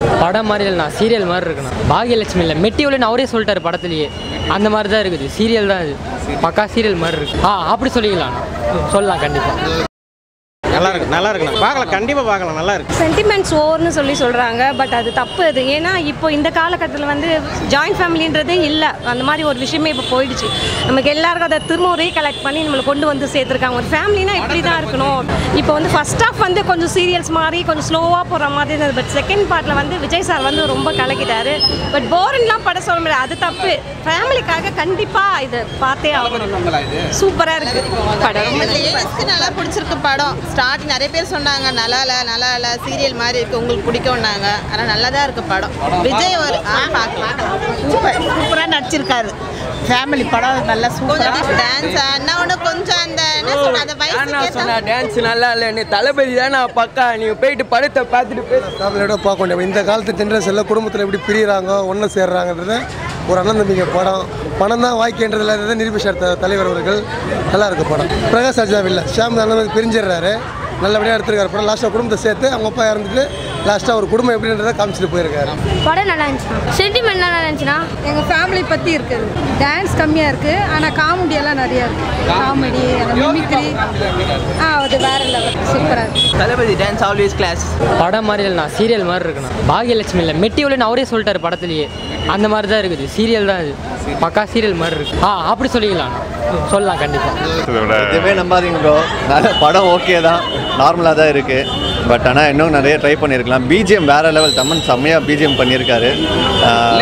படம் மாதிரி இல்லைண்ணா சீரியல் மாதிரி இருக்குண்ணா பாகியலட்சுமி இல்லை மெட்டியூலன்னு அவரே சொல்லிட்டாரு படத்துலயே அந்த மாதிரி தான் இருக்குது சீரியல் தான் இது பக்கா சீரியல் மாதிரி இருக்கு ஆ அப்படி சொல்லிக்கலாம்ண்ணா சொல்லலாம் கண்டிப்பாக நல்லா இருக்கு நல்லா இருக்குண்ணா பார்க்கலாம் கண்டிப்பாக பார்க்கலாம் நல்லா இருக்கு சென்டிமெண்ட்ஸ் ஓவர்னு சொல்லி சொல்கிறாங்க பட் அது தப்பு அது ஏன்னா இப்போ இந்த காலகட்டத்தில் வந்து ஜாயிண்ட் ஃபேமிலின்றதே இல்லை அந்த மாதிரி ஒரு விஷயமே இப்போ போயிடுச்சு நமக்கு எல்லாருக்கும் அதை திரும்ப ரீகலெக்ட் பண்ணி நம்மளை கொண்டு வந்து சேர்த்துருக்காங்க ஒரு ஃபேமிலினா இப்படி தான் இருக்கணும் இப்போ வந்து ஃபர்ஸ்ட் ஆஃப் வந்து கொஞ்சம் சீரியல்ஸ் மாதிரி கொஞ்சம் ஸ்லோவாக போகிற மாதிரி இருந்தது பட் செகண்ட் பார்ட்டில் வந்து விஜய் சார் வந்து ரொம்ப கலக்கிட்டாரு பட் போரன்லாம் படம் சொல்ல முடியாது அது தப்பு ஃபேமிலிக்காக கண்டிப்பாக இதை பார்த்தே ஆகணும் சூப்பராக இருக்குது படம் ரொம்ப லேடிஸ்க்கு நல்லா பிடிச்சிருக்கு படம் ஸ்டார்ட் நிறைய பேர் சொன்னாங்க நல்லா இல்லை நல்லா இல்லை சீரியல் மாதிரி இருக்கு உங்களுக்கு பிடிக்கும்னாங்க ஆனால் நல்லா தான் இருக்கு படம் விஜய் ஒரு ஆ பார்க்கலாம் சூப்பர் சூப்பராக நடிச்சிருக்காரு ஃபேமிலி படம் நல்லா கொஞ்சம் சூப்பராக டான்ஸ் என்ன ஒன்று கொஞ்சம் அந்த என்ன சொல்ற அந்த வயசுக்கு ஏத்த டான்ஸ் நல்லா இல்லை நீ தளபதி தான் நான் பக்கா நீ போயிட்டு படத்தை பார்த்துட்டு போய் ஃபேமிலியோட பார்க்க வேண்டிய இந்த காலத்து ஜென்ரேஷனில் குடும்பத்தில் எப்படி பிரியிறாங்க ஒன்று சேர்றாங்கன்றது ஒரு அண்ணன் தம்பிங்க படம் பணம் தான் வாய்க்கின்றதுல நிரூபிச்சார் த- தலைவர் அவர்கள் நல்லா இருக்கு படம் பிரகாஷ் ராஜா இல்லை ஷாம் அண்ணன் பிரிஞ்சிடுறாரு நல்லபடியாக எடுத்திருக்காரு படம் லாஸ்ட்டாக குடும்பத்தை சேர்த்து அவங்க அப்பா இறந்துட்டு லாஸ்ட்டாக ஒரு குடும்பம் எப்படின்றத காமிச்சிட்டு போயிருக்காரு படம் நல்லா இருந்துச்சுண்ணா சென்டிமெண்ட் நல்லா இருந்துச்சுன்னா எங்கள் ஃபேமிலி பற்றி இருக்குது டான்ஸ் கம்மியாக இருக்குது ஆனால் காமெடி எல்லாம் நிறையா இருக்குது காமெடி மிமிக்ரி ஆ அது வேற லெவல் சூப்பராக இருக்குது தளபதி டான்ஸ் ஆல்வேஸ் கிளாஸ் படம் மாதிரி இல்லைண்ணா சீரியல் மாதிரி இருக்குண்ணா பாகியலட்சுமி இல்லை மெட்டியூலன்னு அவரே சொல்லிட்டாரு படத்துலயே அந்த மாதிரி தான் இருக்குது சீரியல் தான் இது பக்கா சீரியல் மாதிரி இருக்கு ஆ அப்படி சொல்லிக்கலாம்ண்ணா சொல்லலாம் கண்டிப்பாக எதுவுமே நம்பாதீங்க ப்ரோ நல்ல படம் ஓகே தான் நார்மலாக தான் இருக்குது பட் ஆனால் இன்னும் நிறைய ட்ரை பண்ணியிருக்கலாம் பிஜிஎம் வேற லெவல் தமன் செம்மையாக பிஜிஎம் பண்ணியிருக்காரு ஆஹ்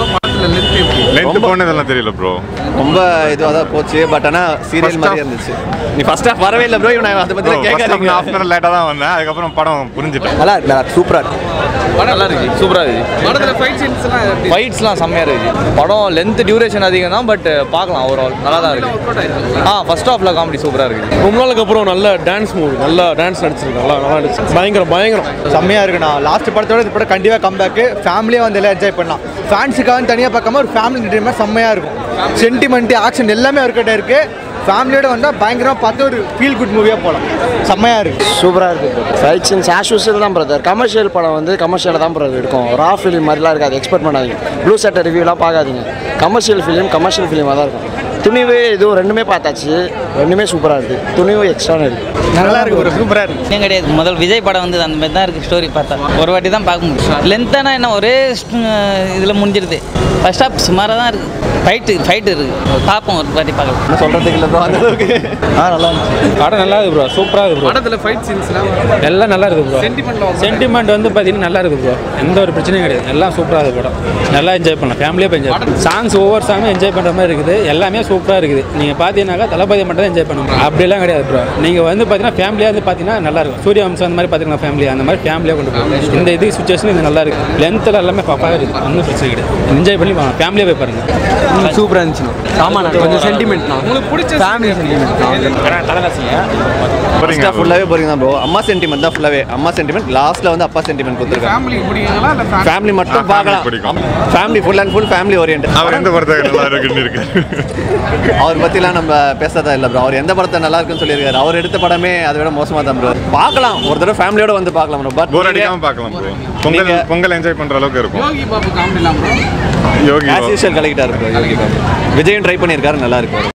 லென்த் போனதெல்லாம் தெரியல ப்ரோ ரொம்ப இதுவாக தான் போச்சு பட் ஆனால் சீரியல் First மாதிரி half- இருந்துச்சு நீ ஃபர்ஸ்ட் ஹாஃப் வரவே இல்லை ப்ரோ இவன் அதை பற்றி கேட்காதீங்க ஹாஃப் அன் லேட்டாக தான் வந்தேன் அதுக்கப்புறம் படம் புரிஞ்சுட்டேன் நல்லா இருக்கு நல்லா சூப்பராக இருக்கு நல்லா இருக்கு சூப்பராக இருக்கு படத்தில் ஃபைட் சீன்ஸ்லாம் ஃபைட்ஸ்லாம் செம்மையாக இருக்கு படம் லென்த் டியூரேஷன் அதிகம் தான் பட் பார்க்கலாம் ஓவரால் நல்லா தான் இருக்கு ஆ ஃபர்ஸ்ட் ஹாஃப்ல காமெடி சூப்பராக இருக்கு ரொம்ப நாளுக்கு அப்புறம் நல்ல டான்ஸ் மூவி நல்லா டான்ஸ் நடிச்சிருக்கு நல்லா நல்லா நடிச்சு பயங்கரம் பயங்கரம் செம்மையாக இருக்குண்ணா லாஸ்ட் படத்தோட இந்த படம் கண்டிப்பாக கம்பேக்கு ஃபேமிலியாக வந்து எல்லாம் என்ஜாய் பண்ணலாம் ஃபேன்ஸுக்காக தனியாக பார்க்காம ஒரு ஃபேமிலி என்டர்டைன்மெண்ட் செம்மையாக இருக்கும் சென்டிமெண்ட் ஆக்ஷன் எல்லாமே அவர்கிட்ட இருக்குது ஃபேமிலியோட வந்தால் பயங்கரமாக பார்த்து ஒரு ஃபீல் குட் மூவியாக போகலாம் செம்மையாக இருக்குது சூப்பராக இருக்குது ஃபைட் சீன்ஸ் ஆஸ் யூஸ்வல் தான் பிரதர் கமர்ஷியல் படம் வந்து கமர்ஷியலாக தான் பிரதர் இருக்கும் ரா ஃபிலிம் மாதிரிலாம் இருக்காது எக்ஸ்பெக்ட் பண்ணாதீங்க ப்ளூ சட்டை ரிவ்யூலாம் பார்க்காதீங்க கமர்ஷியல் ஃபிலிம் கமர்ஷியல் ஃபிலிமாக தான் இருக்கும் துணிவு இதுவும் ரெண்டுமே பார்த்தாச்சு ரெண்டுமே சூப்பராக இருக்குது துணிவு எக்ஸ்ட்ரான இருக்குது நல்லா இருக்கு ஒரு சூப்பராக இருக்குது ஏன் கிடையாது முதல் விஜய் படம் வந்து அந்த மாதிரி தான் இருக்குது ஸ்டோரி பார்த்தா ஒரு வாட்டி தான் பார்க்க முடியும் லென்த்தானா என்ன ஒரே இதில் முடிஞ்சிருது ஃபர்ஸ்ட் ஹாப் சுமாராக தான் இருக்குது ஃபைட்டு ஃபைட் இருக்குது பார்ப்போம் ஒரு வாட்டி பார்க்கலாம் என்ன சொல்கிறதுக்கு இல்லை ப்ரோ அந்த அளவுக்கு ஆ நல்லா இருந்துச்சு படம் நல்லா இருக்கு ப்ரோ சூப்பராக இருக்கு ப்ரோ படத்தில் ஃபைட் சீன்ஸ்லாம் எல்லாம் நல்லா இருக்கு ப்ரோ சென்டிமெண்ட்ல சென்டிமெண்ட் வந்து பார்த்தீங்கன்னா நல்லா இருக்கு ப்ரோ எந்த ஒரு பிரச்சனையும் கிடையாது எல்லாம் சூப்பராக இருக்கு படம் நல்லா என்ஜாய் பண்ணலாம் ஃபேமிலியாக என்ஜாய் பண்ணலாம் சாங்ஸ் ஒவ்வொரு சாங்கும் என்ஜாய் பண்ணுற மாதிரி இருக்குது எல்லாமே சூப்பராக இருக்குது நீங்கள் பார்த்தீங்கன்னாக்கா தளபதி மட்டும் தான் என்ஜாய் பண்ண முடியும் அப்படிலாம் கிடையாது ப்ரோ நீங்கள் வந்து பார்த்தீங்கன்னா ஃபேமிலியாக வந்து பார்த்தீங்கன்னா நல்லா இருக்கும் சூரிய வம்சம் அந்த மாதிரி பார்த்தீங்கன்னா ஃபேமிலி அந்த மாதிரி ஃபேமிலியாக கொண்டு போகலாம் இந்த இது சுச்சுவேஷன் இது நல்லா இருக்கு லென்த்தில் எல்லாமே பக்காவாக இருக்குது ஒன்றும் பிரச்சனை கிடையாது என்ஜாய் பண்ணி ஃபேமிலியாக போய் பாருங்கள் சூப்பராக இருந்துச்சு ஆமாண்ணா கொஞ்சம் சென்டிமெண்ட் தான் உங்களுக்கு பிடிச்ச ஃபேமிலி ஃபர்ஸ்ட் ஹாஃப் ஃபுல்லாகவே போறீங்க தான் ப்ரோ அம்மா சென்டிமெண்ட் தான் ஃபுல்லாகவே அம்மா சென்டிமெண்ட் லாஸ்ட்டில் வந்து அப்பா சென்டிமெண்ட் கொடுத்துருக்காங்க ஃபேமிலி மட்டும் பார்க்கலாம் பிடிக்கும். Family full and full family orient அவர் எந்த படத்தை நல்லா இருக்குன்னு இருக்கு அவர் பற்றிலாம் நம்ம பேசாதான் இல்லை ப்ரோ அவர் எந்த படத்தை நல்லா இருக்குன்னு சொல்லியிருக்காரு அவர் எடுத்த படமே அதை விட மோசமாக தான் ப்ரோ பார்க்கலாம் ஒரு தடவை ஃபேமிலியோட வந்து பார்க்கலாம் ப்ரோ பட் போர் அடிக்காம பார்க்கலாம் ப்ரோ பொங்கல் நீங்க- பொங்கல் என்ஜாய் பண்ற அளவுக்கு இருக்கும் யோகி ஆஸ் யூஷுவல் கலெக்டாக இருக்கும் யோகி பாபு விஜயும் ட்ரை பண்ணியிருக்காரு நல்லா இருக்கு